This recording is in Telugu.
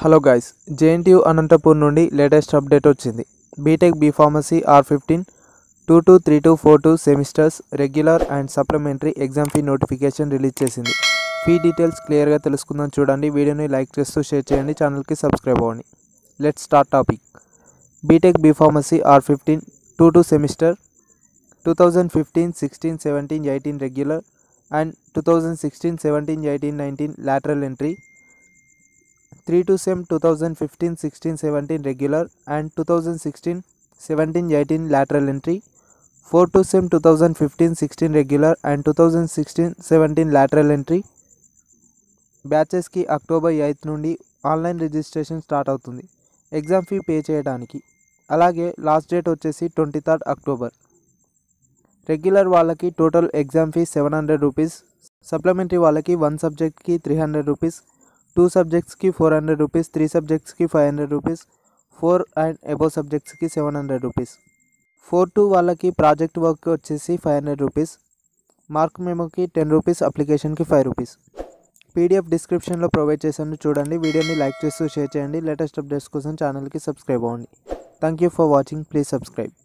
హలో గైస్ జేఎన్టీయు అనంతపూర్ నుండి లేటెస్ట్ అప్డేట్ వచ్చింది BTech B pharmacy R fifteen two two three two four two semesters regular and supplementary exam fee notification release చేసింది ఫీ డీటెయిల్స్ క్లియర్గా తెలుసుకుందాం చూడండి వీడియోని లైక్ చేస్తూ షేర్ చేయండి ఛానల్కి సబ్స్క్రైబ్ అవ్వండి let start topic BTech B pharmacy R fifteen two two semester two thousand fifteen sixteen seventeen eighteen regular and two thousand sixteen seventeen eighteen nineteen lateral entry three two sem two thousand fifteen sixteen seventeen regular and two thousand sixteen seventeen eighteen lateral entry four two sem two thousand fifteen sixteen regular and two thousand sixteen seventeen lateral entry బ్యాచెస్కి అక్టోబర్ ఎయిత్ నుండి ఆన్లైన్ రిజిస్ట్రేషన్ స్టార్ట్ అవుతుంది ఎగ్జామ్ ఫీ పే చేయడానికి అలాగే లాస్ట్ డేట్ వచ్చేసి ట్వంటీ థర్డ్ అక్టోబర్ రెగ్యులర్ వాళ్ళకి total exam fee seven hundred rupees supplementary వాళ్ళకి వన్ సబ్జెక్ట్కి త్రీ హండ్రెడ్ రూపీస్ టూ సబ్జెక్ట్స్కి ఫోర్ హండ్రెడ్ రూపీస్ త్రీ సబ్జెక్ట్స్కి five hundred rupees four and above సబ్జెక్ట్స్కి seven hundred rupees four two వాళ్ళకి ప్రాజెక్ట్ వర్క్ వచ్చేసి ఫైవ్ హండ్రెడ్ రూపీస్ మార్క్ మెమోకి టెన్ రూపీస్ అప్లికేషన్కి ఫైవ్ రూపీస్ పీడిఎఫ్ డిస్క్రిప్షన్లో ప్రొవైడ్ చేశాను చూడండి వీడియోని లైక్ చేస్తూ షేర్ చేయండి లేటెస్ట్ అప్డేట్స్ కోసం ఛానల్కి సబ్స్క్రైబ్ అవ్వండి thank you for watching please subscribe